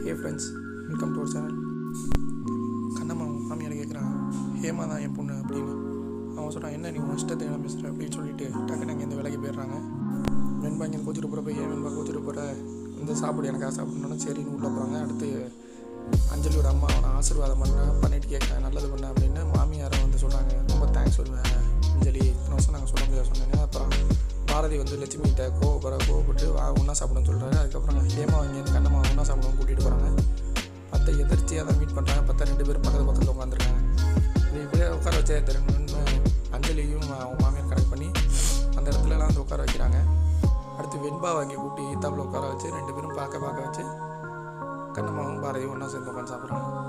hey friends welcome to our channel Kannamma உன் மாமியார் கேட்குறான் ஹேமா தான் என் பொண்ணு அப்படின்னு அவன் சொல்கிறான் என்ன நீ உன் இஷ்டத்தை என்ன பேசுகிற அப்படின்னு சொல்லிட்டு டக்குன்னு அங்கே இந்த வேலைக்கு போயிடுறாங்க வெண்பா இங்கே கோச்சிட்டு போகிறப்ப ஏன் வெண்பா கோச்சிட்டு போகிற இந்த சாப்பிடு எனக்கு சாப்பிடணும்னு சரின்னு உள்ளே போகிறாங்க அடுத்து அஞ்சலியோட அம்மா அவனை ஆசீர்வாதம் பண்ண பண்ணிட்டு கேட்குறேன் நல்லது பண்ண அப்படின்னு மாமியாரை வந்து சொன்னாங்க ரொம்ப தேங்க்ஸ் சொல்லுவேன் அஞ்சலி இத்தனை வருஷம் நாங்கள் சொல்ல முடியாது சொன்னேன் அப்புறம் பாரதி வந்து லட்சுமிகிட்ட கோவப்படுற கோவப்பட்டு வா ஒன்றா சாப்பிடுன்னு சொல்கிறாரு அதுக்கப்புறம் ஹேமா வாங்கி அந்த கண்ணம்மா ஒன்றா சாப்பிடுவோம் கூட்டிகிட்டு போகிறாங்க பத்தை எதிர்த்தியாக தான் மீட் பண்ணுறாங்க பத்தா ரெண்டு பேரும் பக்கத்து பக்கத்தில் உட்காந்துருக்காங்க இது இப்படியே உட்கார வச்சே தெரியும்னு அஞ்சலியும் அவங்க மாமியார் கனெக்ட் பண்ணி அந்த இடத்துலலாம் வந்து உட்கார வைக்கிறாங்க அடுத்து வெண்பா வாங்கி கூட்டி ஈத்தாப்பில் உட்கார வச்சு ரெண்டு பேரும் பார்க்க பார்க்க வச்சு கண்ணம்மாவும் பாரதியும் ஒன்றா சேர்ந்து உட்காந்து சாப்பிட்றாங்க